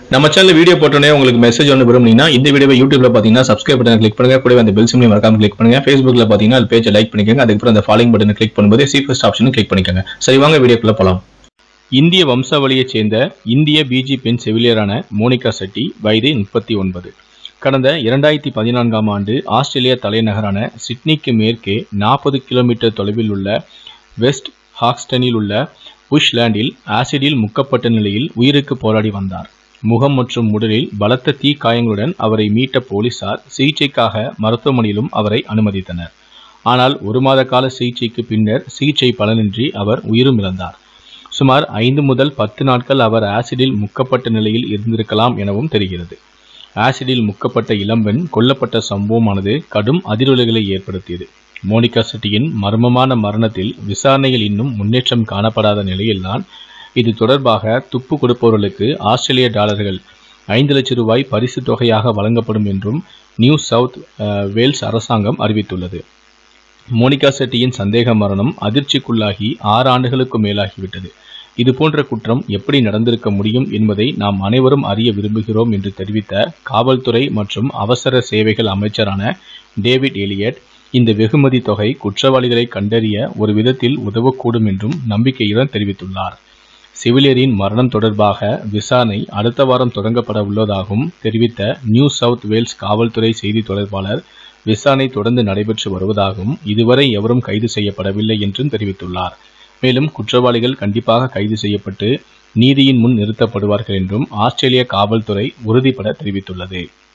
நம்ம channel video போட்டோன்னே உங்களுக்கு மெசேஜ் ஒன்று விரும்புனீங்கன்னா இந்த வீடியோவை யூடியூப்ல பார்த்தீங்கன்னா சப்ஸ்கிரைப் பட்டன் கிளிக் பண்ணுங்க கூடவே அந்த பெல் சிம்லையும் மறக்காம கிளிக் பண்ணுங்க ஃபேஸ்புக்ல பார்த்தீங்கன்னா அது பேஜை லைக் பண்ணிக்கோங்க அதுக்கப்புறம் அந்த ஃபாலோயிங் பட்டனை கிளிக் பண்ணும்போது சி ஃபர்ஸ்ட் ஆப்ஷனும் கிளிக் பண்ணிக்கோங்க சரி வாங்க வீடியோக்குள்ள போலாம் இந்திய வம்சாவளியைச் சேர்ந்த இந்திய பிஜி பெண் செவிலியரான மோனிகா செட்டி வயது முப்பத்தி ஒன்பது கடந்த இரண்டாயிரத்தி பதினான்காம் ஆண்டு ஆஸ்திரேலியா தலைநகரான சிட்னிக்கு மேற்கே நாற்பது கிலோமீட்டர் தொலைவில் உள்ள வெஸ்ட் ஹாக்ஸ்டனில் உள்ள புஷ்லேண்டில் ஆசிடில் முக்கப்பட்ட நிலையில் உயிருக்கு போராடி வந்தார் முகம் மற்றும் உடலில் பலத்த தீ காயங்களுடன் அவரை மீட்ட போலீசார் சிகிச்சைக்காக மருத்துவமனையிலும் அவரை அனுமதித்தனர் ஆனால் ஒரு மாத கால சிகிச்சைக்கு பின்னர் சிகிச்சை பலனின்றி அவர் உயிரும் இழந்தார் சுமார் ஐந்து முதல் பத்து நாட்கள் அவர் ஆசிடில் முக்கப்பட்ட நிலையில் இருந்திருக்கலாம் எனவும் தெரிகிறது ஆசிடில் முக்கப்பட்ட இளம்பெண் கொல்லப்பட்ட சம்பவமானது கடும் அதிர்வலைகளை ஏற்படுத்தியது மோனிகா செட்டியின் மர்மமான மரணத்தில் விசாரணையில் இன்னும் முன்னேற்றம் காணப்படாத நிலையில்தான் இது தொடர்பாக துப்பு கொடுப்பவர்களுக்கு ஆஸ்திரேலிய டாலர்கள் ஐந்து லட்சம் ரூபாய் பரிசு தொகையாக வழங்கப்படும் என்றும் நியூ சவுத் அஹ், வேல்ஸ் அரசாங்கம் அறிவித்துள்ளது மோனிகா செட்டியின் சந்தேக மரணம் அதிர்ச்சிக்குள்ளாகி ஆறு ஆண்டுகளுக்கு மேலாகிவிட்டது இது போன்ற குற்றம் எப்படி நடந்திருக்க முடியும் என்பதை நாம் அனைவரும் அறிய விரும்புகிறோம் என்று தெரிவித்த காவல்துறை மற்றும் அவசர சேவைகள் அமைச்சரான டேவிட் எலியட் இந்த வெகுமதி தொகை குற்றவாளிகளை கண்டறிய ஒரு விதத்தில் உதவக்கூடும் என்றும் நம்பிக்கையுடன் தெரிவித்துள்ளார் செவிலியரின் மரணம் தொடர்பாக விசாரணை அடுத்த வாரம் தொடங்கப்பட உள்ளதாகவும் தெரிவித்த நியூ சவுத் வேல்ஸ் காவல்துறை செய்தி தொடர்பாளர் விசாரணை தொடர்ந்து நடைபெற்று வருவதாகவும் இதுவரை எவரும் கைது செய்யப்படவில்லை என்றும் தெரிவித்துள்ளார் மேலும் குற்றவாளிகள் கண்டிப்பாக கைது செய்யப்பட்டு நீதியின் முன் நிறுத்தப்படுவார்கள் என்றும் ஆஸ்திரேலிய காவல்துறை உறுதிபட தெரிவித்துள்ளது